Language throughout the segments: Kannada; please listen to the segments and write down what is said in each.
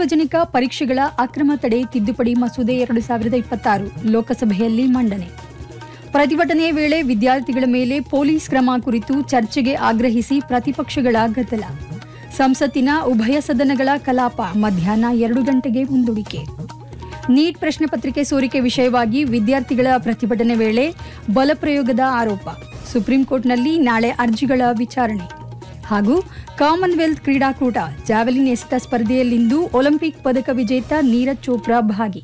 ಸಾರ್ವಜನಿಕ ಪರೀಕ್ಷೆಗಳ ಅಕ್ರಮ ತಡೆ ತಿದ್ದುಪಡಿ ಮಸೂದೆ ಎರಡು ಸಾವಿರದ ಇಪ್ಪತ್ತಾರು ಲೋಕಸಭೆಯಲ್ಲಿ ಮಂಡನೆ ಪ್ರತಿಭಟನೆ ವೇಳೆ ವಿದ್ಯಾರ್ಥಿಗಳ ಮೇಲೆ ಪೊಲೀಸ್ ಕ್ರಮ ಕುರಿತು ಚರ್ಚೆಗೆ ಆಗ್ರಹಿಸಿ ಪ್ರತಿಪಕ್ಷಗಳ ಗದ್ದಲ ಸಂಸತ್ತಿನ ಉಭಯ ಸದನಗಳ ಕಲಾಪ ಮಧ್ಯಾಹ್ನ ಎರಡು ಗಂಟೆಗೆ ಮುಂದೂಡಿಕೆ ನೀಟ್ ಪ್ರಶ್ನೆ ಪತ್ರಿಕೆ ಸೋರಿಕೆ ವಿಷಯವಾಗಿ ವಿದ್ಯಾರ್ಥಿಗಳ ಪ್ರತಿಭಟನೆ ವೇಳೆ ಬಲಪ್ರಯೋಗದ ಆರೋಪ ಸುಪ್ರೀಂ ಕೋರ್ಟ್ನಲ್ಲಿ ನಾಳೆ ಅರ್ಜಿಗಳ ವಿಚಾರಣೆ ಹಾಗೂ ಕಾಮನ್ವೆಲ್ತ್ ಕ್ರೀಡಾಕೂಟ ಜಾವೆಲಿನ್ ಎಸೆತ ಸ್ಪರ್ಧೆಯಲ್ಲಿಂದು ಒಲಿಂಪಿಕ್ ಪದಕ ವಿಜೇತ ನೀರಜ್ ಚೋಪ್ರಾ ಭಾಗಿ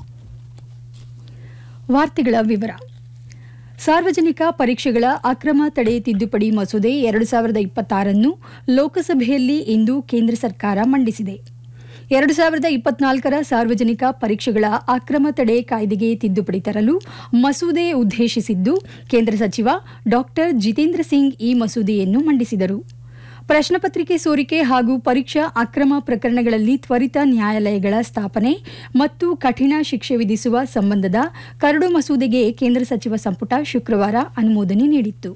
ವಾರ್ತೆಗಳ ವಿವರ ಸಾರ್ವಜನಿಕ ಪರೀಕ್ಷೆಗಳ ಅಕ್ರಮ ತಡೆ ತಿದ್ದುಪಡಿ ಮಸೂದೆ ಎರಡು ಸಾವಿರದ ಇಪ್ಪತ್ತಾರನ್ನು ಲೋಕಸಭೆಯಲ್ಲಿ ಇಂದು ಕೇಂದ್ರ ಸರ್ಕಾರ ಮಂಡಿಸಿದೆ ಎರಡು ಸಾವಿರದ ಇಪ್ಪತ್ನಾಲ್ಕರ ಸಾರ್ವಜನಿಕ ಪರೀಕ್ಷೆಗಳ ಅಕ್ರಮ ತಡೆ ಕಾಯ್ದೆಗೆ ತಿದ್ದುಪಡಿ ತರಲು ಮಸೂದೆ ಉದ್ದೇಶಿಸಿದ್ದು ಕೇಂದ್ರ ಸಚಿವ ಡಾಕ್ಟರ್ ಜಿತೇಂದ್ರ ಸಿಂಗ್ ಈ ಮಸೂದೆಯನ್ನು ಮಂಡಿಸಿದರು ಪ್ರಶ್ನಪತ್ರಿಕೆ ಸೋರಿಕೆ ಹಾಗೂ ಪರೀಕ್ಷಾ ಅಕ್ರಮ ಪ್ರಕರಣಗಳಲ್ಲಿ ತ್ವರಿತ ನ್ಯಾಯಾಲಯಗಳ ಸ್ಥಾಪನೆ ಮತ್ತು ಕಠಿಣ ಶಿಕ್ಷೆ ವಿಧಿಸುವ ಸಂಬಂಧದ ಕರಡು ಮಸೂದೆಗೆ ಕೇಂದ್ರ ಸಚಿವ ಸಂಪುಟ ಶುಕ್ರವಾರ ಅನುಮೋದನೆ ನೀಡಿತ್ತು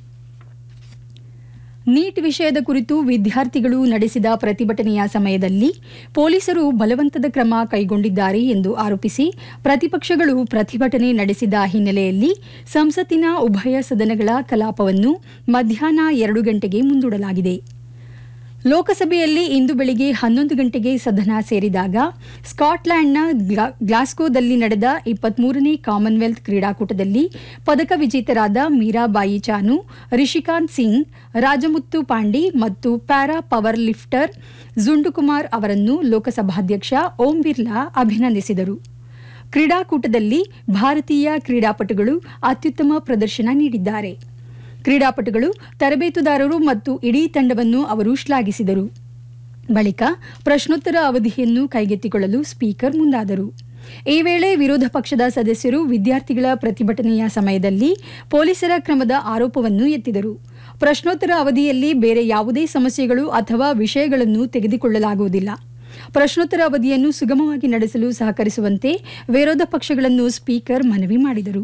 ನೀಟ್ ವಿಷಯದ ಕುರಿತು ವಿದ್ಯಾರ್ಥಿಗಳು ನಡೆಸಿದ ಪ್ರತಿಭಟನೆಯ ಸಮಯದಲ್ಲಿ ಪೊಲೀಸರು ಬಲವಂತದ ಕ್ರಮ ಕೈಗೊಂಡಿದ್ದಾರೆ ಎಂದು ಆರೋಪಿಸಿ ಪ್ರತಿಪಕ್ಷಗಳು ಪ್ರತಿಭಟನೆ ನಡೆಸಿದ ಹಿನ್ನೆಲೆಯಲ್ಲಿ ಸಂಸತ್ತಿನ ಉಭಯ ಸದನಗಳ ಕಲಾಪವನ್ನು ಮಧ್ಯಾಹ್ನ ಎರಡು ಗಂಟೆಗೆ ಮುಂದೂಡಲಾಗಿದೆ ಲೋಕಸಭೆಯಲ್ಲಿ ಇಂದು ಬೆಳಿಗ್ಗೆ ಹನ್ನೊಂದು ಗಂಟೆಗೆ ಸದನ ಸೇರಿದಾಗ ಸ್ಕಾಟ್ಲ್ಯಾಂಡ್ನ ಗ್ಲಾ- ಗ್ಲಾಸ್ಗೋದಲ್ಲಿ ನಡೆದ ಇಪ್ಪತ್ಮೂರನೇ ಕಾಮನ್ವೆಲ್ತ್ ಕ್ರೀಡಾಕೂಟದಲ್ಲಿ ಪದಕ ವಿಜೇತರಾದ ಮೀರಾಬಾಯಿ ಚಾನು ರಿಷಿಕಾಂತ್ ಸಿಂಗ್ ರಾಜಮುತ್ತು ಪಾಂಡಿ ಮತ್ತು ಪ್ಯಾರಾ ಪವರ್ ಲಿಫ್ಟರ್ ಜುಂಡುಕುಮಾರ್ ಅವರನ್ನು ಲೋಕಸಭಾಧ್ಯಕ್ಷ ಓಂ ಬಿರ್ಲಾ ಅಭಿನಂದಿಸಿದರು ಕ್ರೀಡಾಕೂಟದಲ್ಲಿ ಭಾರತೀಯ ಕ್ರೀಡಾಪಟುಗಳು ಅತ್ಯುತ್ತಮ ಪ್ರದರ್ಶನ ನೀಡಿದ್ದಾರೆ ಕ್ರೀಡಾಪಟುಗಳು ತರಬೇತುದಾರರು ಮತ್ತು ಇಡೀ ತಂಡವನ್ನು ಅವರು ಶ್ಲಾಘಿಸಿದರು ಬಳಿಕ ಪ್ರಶ್ನೋತ್ತರ ಅವಧಿಯನ್ನು ಕೈಗೆತ್ತಿಕೊಳ್ಳಲು ಸ್ಪೀಕರ್ ಮುಂದಾದರು ಈ ವೇಳೆ ವಿರೋಧ ಪಕ್ಷದ ಸದಸ್ಯರು ವಿದ್ಯಾರ್ಥಿಗಳ ಪ್ರತಿಭಟನೆಯ ಸಮಯದಲ್ಲಿ ಪೊಲೀಸರ ಕ್ರಮದ ಆರೋಪವನ್ನು ಎತ್ತಿದರು ಪ್ರಶ್ನೋತ್ತರ ಅವಧಿಯಲ್ಲಿ ಬೇರೆ ಯಾವುದೇ ಸಮಸ್ಯೆಗಳು ಅಥವಾ ವಿಷಯಗಳನ್ನು ತೆಗೆದುಕೊಳ್ಳಲಾಗುವುದಿಲ್ಲ ಪ್ರಶ್ನೋತ್ತರ ಅವಧಿಯನ್ನು ಸುಗಮವಾಗಿ ನಡೆಸಲು ಸಹಕರಿಸುವಂತೆ ವಿರೋಧ ಪಕ್ಷಗಳನ್ನು ಸ್ಪೀಕರ್ ಮನವಿ ಮಾಡಿದರು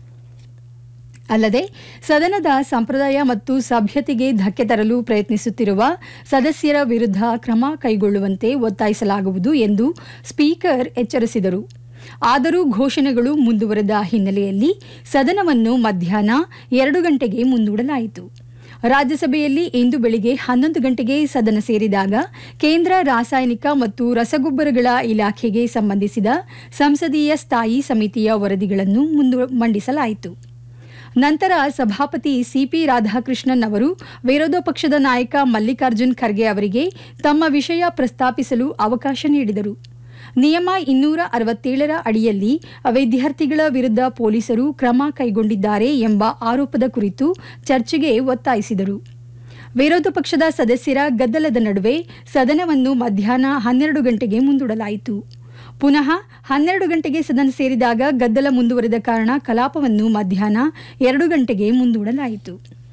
ಅಲ್ಲದೆ ಸದನದ ಸಂಪ್ರದಾಯ ಮತ್ತು ಸಭ್ಯತೆಗೆ ಧಕ್ಕೆ ತರಲು ಪ್ರಯತ್ನಿಸುತ್ತಿರುವ ಸದಸ್ಯರ ವಿರುದ್ಧ ಕ್ರಮ ಕೈಗೊಳ್ಳುವಂತೆ ಒತ್ತಾಯಿಸಲಾಗುವುದು ಎಂದು ಸ್ಪೀಕರ್ ಎಚ್ಚರಿಸಿದರು ಆದರೂ ಘೋಷಣೆಗಳು ಮುಂದುವರೆದ ಹಿನ್ನೆಲೆಯಲ್ಲಿ ಸದನವನ್ನು ಮಧ್ಯಾಹ್ನ ಎರಡು ಗಂಟೆಗೆ ಮುಂದೂಡಲಾಯಿತು ರಾಜ್ಯಸಭೆಯಲ್ಲಿ ಇಂದು ಬೆಳಿಗ್ಗೆ ಹನ್ನೊಂದು ಗಂಟೆಗೆ ಸದನ ಸೇರಿದಾಗ ಕೇಂದ್ರ ರಾಸಾಯನಿಕ ಮತ್ತು ರಸಗೊಬ್ಬರಗಳ ಇಲಾಖೆಗೆ ಸಂಬಂಧಿಸಿದ ಸಂಸದೀಯ ಸ್ಥಾಯಿ ಸಮಿತಿಯ ವರದಿಗಳನ್ನು ಮುಂದು ಮಂಡಿಸಲಾಯಿತು ನಂತರ ಸಭಾಪತಿ ಸಿಪಿ ರಾಧಾಕೃಷ್ಣನ್ ಅವರು ವಿರೋಧ ಪಕ್ಷದ ನಾಯಕ ಮಲ್ಲಿಕಾರ್ಜುನ್ ಖರ್ಗೆ ಅವರಿಗೆ ತಮ್ಮ ವಿಷಯ ಪ್ರಸ್ತಾಪಿಸಲು ಅವಕಾಶ ನೀಡಿದರು ನಿಯಮ ಇನ್ನೂರ ಅರವತ್ತೇಳರ ಅಡಿಯಲ್ಲಿ ವಿದ್ಯಾರ್ಥಿಗಳ ವಿರುದ್ಧ ಪೊಲೀಸರು ಕ್ರಮ ಕೈಗೊಂಡಿದ್ದಾರೆ ಎಂಬ ಆರೋಪದ ಕುರಿತು ಚರ್ಚೆಗೆ ಒತ್ತಾಯಿಸಿದರು ವಿರೋಧ ಪಕ್ಷದ ಸದಸ್ಯರ ಗದ್ದಲದ ನಡುವೆ ಸದನವನ್ನು ಮಧ್ಯಾಹ್ನ ಹನ್ನೆರಡು ಗಂಟೆಗೆ ಮುಂದೂಡಲಾಯಿತು ಪುನಃ ಹನ್ನೆರಡು ಗಂಟೆಗೆ ಸದನ ಸೇರಿದಾಗ ಗದ್ದಲ ಮುಂದುವರೆದ ಕಾರಣ ಕಲಾಪವನ್ನು ಮಧ್ಯಾಹ್ನ ಎರಡು ಗಂಟೆಗೆ ಮುಂದೂಡಲಾಯಿತು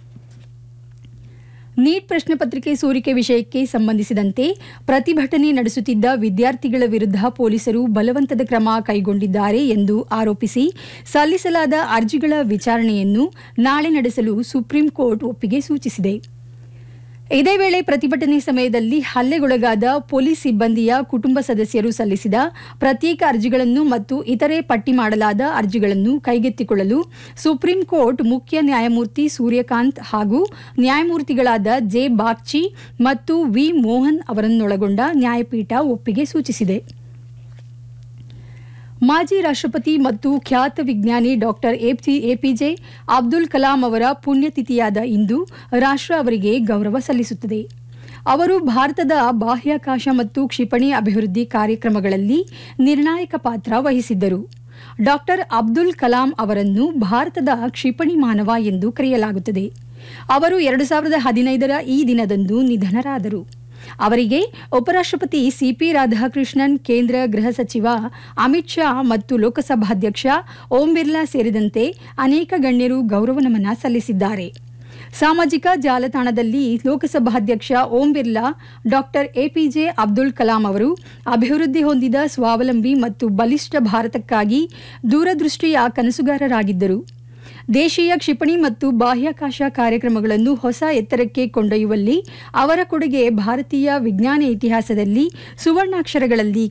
ನೀಟ್ ಪ್ರಶ್ನೆ ಪತ್ರಿಕೆ ಸೋರಿಕೆ ವಿಷಯಕ್ಕೆ ಸಂಬಂಧಿಸಿದಂತೆ ಪ್ರತಿಭಟನೆ ನಡೆಸುತ್ತಿದ್ದ ವಿದ್ಯಾರ್ಥಿಗಳ ವಿರುದ್ಧ ಪೊಲೀಸರು ಬಲವಂತದ ಕ್ರಮ ಕೈಗೊಂಡಿದ್ದಾರೆ ಎಂದು ಆರೋಪಿಸಿ ಸಲ್ಲಿಸಲಾದ ಅರ್ಜಿಗಳ ವಿಚಾರಣೆಯನ್ನು ನಾಳೆ ನಡೆಸಲು ಸುಪ್ರೀಂ ಕೋರ್ಟ್ ಒಪ್ಪಿಗೆ ಸೂಚಿಸಿದೆ ಇದೇ ವೇಳೆ ಪ್ರತಿಭಟನೆ ಸಮಯದಲ್ಲಿ ಹಲ್ಲೆಗೊಳಗಾದ ಪೊಲೀಸ್ ಸಿಬ್ಬಂದಿಯ ಕುಟುಂಬ ಸದಸ್ಯರು ಸಲ್ಲಿಸಿದ ಪ್ರತ್ಯೇಕ ಅರ್ಜಿಗಳನ್ನು ಮತ್ತು ಇತರೆ ಪಟ್ಟಿ ಮಾಡಲಾದ ಅರ್ಜಿಗಳನ್ನು ಕೈಗೆತ್ತಿಕೊಳ್ಳಲು ಸುಪ್ರೀಂ ಕೋರ್ಟ್ ಮುಖ್ಯ ನ್ಯಾಯಮೂರ್ತಿ ಸೂರ್ಯಕಾಂತ್ ಹಾಗೂ ನ್ಯಾಯಮೂರ್ತಿಗಳಾದ ಜೆ ಬಾಗ್ಚಿ ಮತ್ತು ವಿ ಮೋಹನ್ ಅವರನ್ನೊಳಗೊಂಡ ನ್ಯಾಯಪೀಠ ಒಪ್ಪಿಗೆ ಸೂಚಿಸಿದೆ ಮಾಜಿ ರಾಷ್ಟ್ರಪತಿ ಮತ್ತು ಖ್ಯಾತ ವಿಜ್ಞಾನಿ ಡಾಕ್ಟರ್ ಎಪಿಜೆ ಅಬ್ದುಲ್ ಕಲಾಂ ಅವರ ಪುಣ್ಯತಿಥಿಯಾದ ಇಂದು ರಾಷ್ಟ್ರ ಅವರಿಗೆ ಗೌರವ ಸಲ್ಲಿಸುತ್ತದೆ ಅವರು ಭಾರತದ ಬಾಹ್ಯಾಕಾಶ ಮತ್ತು ಕ್ಷಿಪಣಿ ಅಭಿವೃದ್ಧಿ ಕಾರ್ಯಕ್ರಮಗಳಲ್ಲಿ ನಿರ್ಣಾಯಕ ಪಾತ್ರ ವಹಿಸಿದ್ದರು ಡಾಕ್ಟರ್ ಅಬ್ದುಲ್ ಕಲಾಂ ಅವರನ್ನು ಭಾರತದ ಕ್ಷಿಪಣಿ ಮಾನವ ಎಂದು ಕರೆಯಲಾಗುತ್ತದೆ ಅವರು ಎರಡು ಸಾವಿರದ ಹದಿನೈದರ ಈ ದಿನದಂದು ನಿಧನರಾದರು ಅವರಿಗೆ ಉಪರಾಷ್ಟ್ರಪತಿ ಸಿಪಿ ರಾಧಾಕೃಷ್ಣನ್ ಕೇಂದ್ರ ಗೃಹ ಸಚಿವ ಅಮಿತ್ ಶಾ ಮತ್ತು ಲೋಕಸಭಾಧ್ಯಕ್ಷ ಓಂ ಬಿರ್ಲಾ ಸೇರಿದಂತೆ ಅನೇಕ ಗಣ್ಯರು ಗೌರವ ನಮನ ಸಲ್ಲಿಸಿದ್ದಾರೆ ಸಾಮಾಜಿಕ ಜಾಲತಾಣದಲ್ಲಿ ಲೋಕಸಭಾಧ್ಯಕ್ಷ ಓಂ ಬಿರ್ಲಾ ಡಾಕ್ಟರ್ ಎಪಿಜೆ ಅಬ್ದುಲ್ ಕಲಾಂ ಅವರು ಅಭಿವೃದ್ಧಿ ಹೊಂದಿದ ಸ್ವಾವಲಂಬಿ ಮತ್ತು ಬಲಿಷ್ಠ ಭಾರತಕ್ಕಾಗಿ ದೂರದೃಷ್ಟಿಯ ಕನಸುಗಾರರಾಗಿದ್ದರು ದೇಶೀಯ ಕ್ಷಿಪಣಿ ಮತ್ತು ಬಾಹ್ಯಾಕಾಶ ಕಾರ್ಯಕ್ರಮಗಳನ್ನು ಹೊಸ ಎತ್ತರಕ್ಕೆ ಕೊಂಡೊಯ್ಯುವಲ್ಲಿ ಅವರ ಕೊಡುಗೆ ಭಾರತೀಯ ವಿಜ್ಞಾನ ಇತಿಹಾಸದಲ್ಲಿ ಸುವರ್ಣಾಕ್ಷರಗಳಲ್ಲಿ